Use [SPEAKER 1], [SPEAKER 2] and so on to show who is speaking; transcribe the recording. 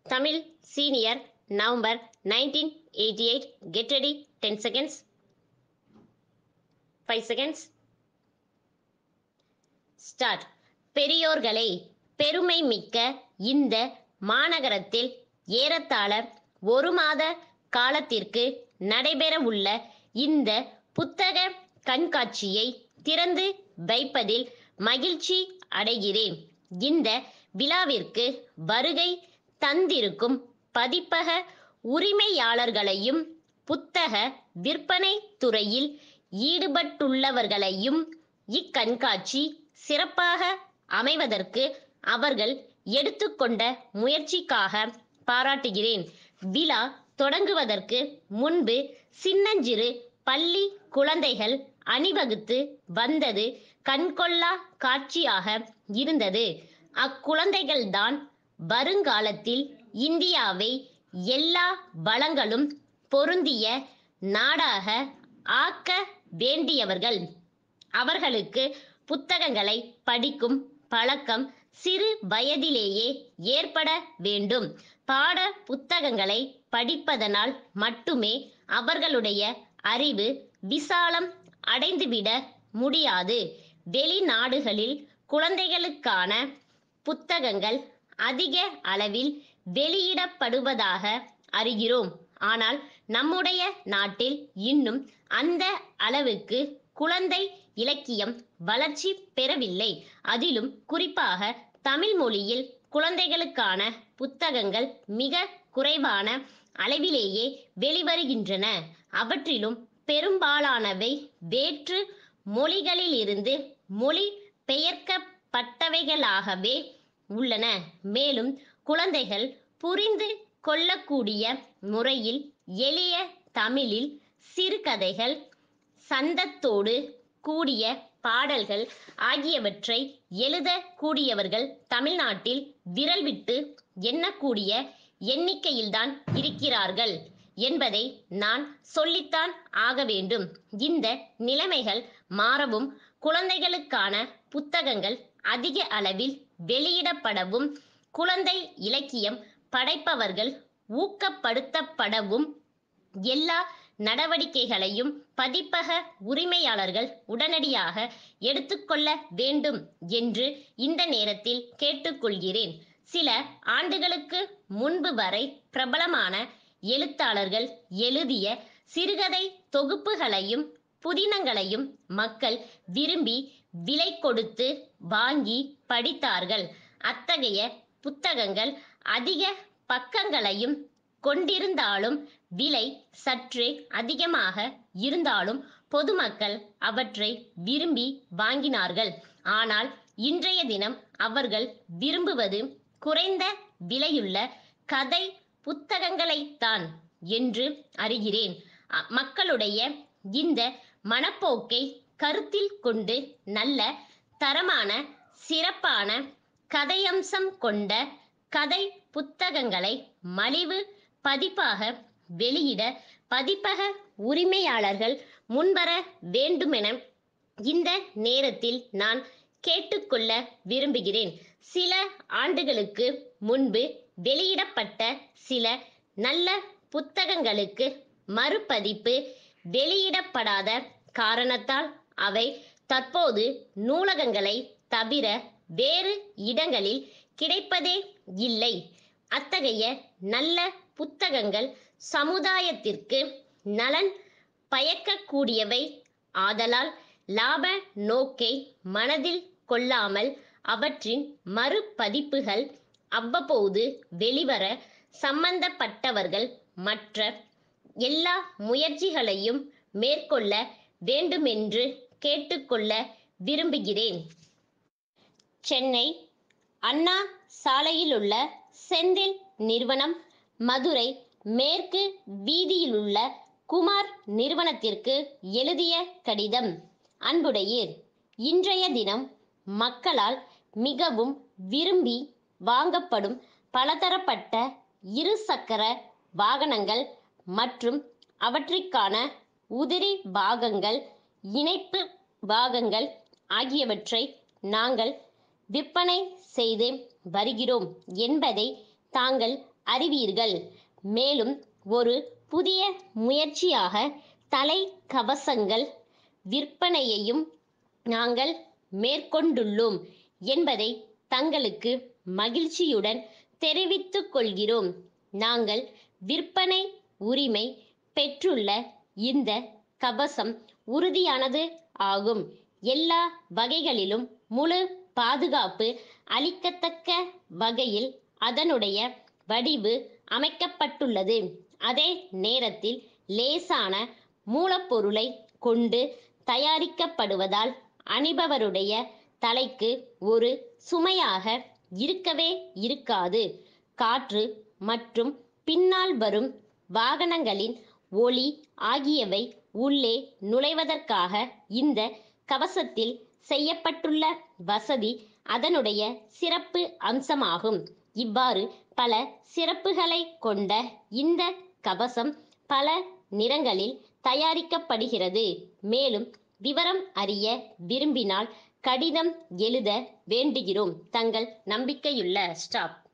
[SPEAKER 1] Tamil senior November nineteen eighty eight get ready ten seconds five seconds start பெரியோர்களே பெருமை மிக்க இந்த மாநகரத்தில் ஏறத்தாழ ஒரு மாத காலத்திற்கு நடைபெறவுள்ள இந்த புத்தக கண்காட்சியை திறந்து வைப்பதில் மகிழ்ச்சி அடைகிறேன் இந்த விழாவிற்கு வருகை தந்திருக்கும் பதிப்பக உரிமையாளர்களையும் புத்தக விற்பனை துறையில் ஈடுபட்டுள்ளவர்களையும் இக்கண்காட்சி சிறப்பாக அமைவதற்கு அவர்கள் எடுத்துக்கொண்ட முயற்சிக்காக பாராட்டுகிறேன் விழா தொடங்குவதற்கு முன்பு சின்னஞ்சிறு பள்ளி குழந்தைகள் அணிவகுத்து வந்தது கண்கொள்ளா காட்சியாக இருந்தது அக்குழந்தைகள்தான் வருங்காலத்தில் இந்தியாவை எல்லா வளங்களும் பொருந்திய நாடாக ஆக்க வேண்டியவர்கள் அவர்களுக்கு புத்தகங்களை படிக்கும் பழக்கம் சிறு வயதிலேயே ஏற்பட வேண்டும் பாட புத்தகங்களை படிப்பதனால் மட்டுமே அவர்களுடைய அறிவு விசாலம் அடைந்துவிட முடியாது வெளிநாடுகளில் குழந்தைகளுக்கான புத்தகங்கள் அதிக அளவில் வெளியிடப்படுவதாக அறிகிறோம் ஆனால் நம்முடைய நாட்டில் இன்னும் அந்த அளவுக்கு குழந்தை இலக்கியம் வளர்ச்சி பெறவில்லை அதிலும் குறிப்பாக தமிழ் மொழியில் குழந்தைகளுக்கான புத்தகங்கள் மிக குறைவான அளவிலேயே வெளிவருகின்றன அவற்றிலும் பெரும்பாலானவை வேற்று மொழிகளிலிருந்து மொழி பெயர்க்கப்பட்டவைகளாகவே உள்ளன மேலும் குழந்தைகள் புரிந்து கொள்ளக்கூடிய முறையில் எளிய தமிழில் சிறுகதைகள் சந்தத்தோடு கூடிய பாடல்கள் ஆகியவற்றை எழுதக்கூடியவர்கள் தமிழ்நாட்டில் விரல் விட்டு எண்ணக்கூடிய எண்ணிக்கையில்தான் இருக்கிறார்கள் என்பதை நான் சொல்லித்தான் ஆக வேண்டும் இந்த நிலைமைகள் மாறவும் குழந்தைகளுக்கான புத்தகங்கள் அதிக அளவில் வெளியிடப்படவும் குழந்தை இலக்கியம் படைப்பவர்கள் ஊக்கப்படுத்தப்படவும் எல்லா நடவடிக்கைகளையும் பதிப்பக உரிமையாளர்கள் உடனடியாக எடுத்துக்கொள்ள வேண்டும் என்று இந்த நேரத்தில் கேட்டுக்கொள்கிறேன் சில ஆண்டுகளுக்கு முன்பு வரை பிரபலமான எழுத்தாளர்கள் எழுதிய சிறுகதை தொகுப்புகளையும் புதினங்களையும் மக்கள் விரும்பி விலை கொடுத்து வாங்கி படித்தார்கள் அத்தகைய புத்தகங்கள் அதிக பக்கங்களையும் கொண்டிருந்தாலும் விலை சற்றே அதிகமாக இருந்தாலும் பொதுமக்கள் அவற்றை விரும்பி வாங்கினார்கள் ஆனால் இன்றைய தினம் அவர்கள் விரும்புவது குறைந்த விலையுள்ள கதை புத்தகங்களைத்தான் என்று அறிகிறேன் அ- மக்களுடைய இந்த மனப்போக்கை கருத்தில் கொண்டு நல்ல தரமான சிறப்பான கதையம்சம் கொண்ட கதை புத்தகங்களை மலிவு பதிப்பாக வெளியிட பதிப்பக உரிமையாளர்கள் முன்வர வேண்டுமென இந்த நேரத்தில் நான் கேட்டுக்கொள்ள விரும்புகிறேன் சில ஆண்டுகளுக்கு முன்பு வெளியிடப்பட்ட சில நல்ல புத்தகங்களுக்கு மறுபதிப்பு வெளியிடப்படாத காரணத்தால் அவை தற்போது நூலகங்களை தவிர வேறு இடங்களில் கிடைப்பதே இல்லை அத்தகைய நல்ல புத்தகங்கள் சமுதாயத்திற்கு நலன் பயக்கக்கூடியவை ஆதலால் லாப நோக்கை மனதில் கொள்ளாமல் அவற்றின் மறுபதிப்புகள் அவ்வப்போது வெளிவர சம்பந்தப்பட்டவர்கள் மற்ற எல்லா முயற்சிகளையும் மேற்கொள்ள வேண்டுமென்று கேட்டுக்கொள்ள விரும்புகிறேன் சென்னை அண்ணா சாலையிலுள்ள செந்தில் நிறுவனம் மதுரை மேற்கு வீதியிலுள்ள குமார் நிறுவனத்திற்கு எழுதிய கடிதம் அன்புடையீர் இன்றைய தினம் மக்களால் மிகவும் விரும்பி வாங்கப்படும் பலதரப்பட்ட இருசக்கர வாகனங்கள் மற்றும் அவற்றிற்கான உதிரி பாகங்கள் இணைப்பு பாகங்கள் ஆகியவற்றை நாங்கள் விற்பனை செய்து வருகிறோம் என்பதை தாங்கள் அறிவீர்கள் மேலும் ஒரு புதிய முயற்சியாக தலை கவசங்கள் விற்பனையையும் நாங்கள் மேற்கொண்டுள்ளோம் என்பதை தங்களுக்கு மகிழ்ச்சியுடன் தெரிவித்துக் கொள்கிறோம் நாங்கள் விற்பனை உரிமை பெற்றுள்ள இந்த கவசம் உறுதியானது ஆகும் எல்லா வகைகளிலும் முழு பாதுகாப்பு அளிக்கத்தக்க வகையில் அதனுடைய வடிவு அமைக்கப்பட்டுள்ளது அதே நேரத்தில் லேசான மூலப்பொருளை கொண்டு தயாரிக்கப்படுவதால் அணிபவருடைய தலைக்கு ஒரு சுமையாக இருக்கவே இருக்காது காற்று மற்றும் பின்னால் வரும் வாகனங்களின் ஒளி ஆகியவை உள்ளே நுழைவதற்காக இந்த கவசத்தில் செய்யப்பட்டுள்ள வசதி அதனுடைய சிறப்பு அம்சமாகும் இவ்வாறு பல சிறப்புகளை கொண்ட இந்த கவசம் பல நிறங்களில் தயாரிக்கப்படுகிறது மேலும் விவரம் அறிய விரும்பினால் கடிதம் எழுத வேண்டுகிறோம் தங்கள் நம்பிக்கையுள்ள ஸ்டாப்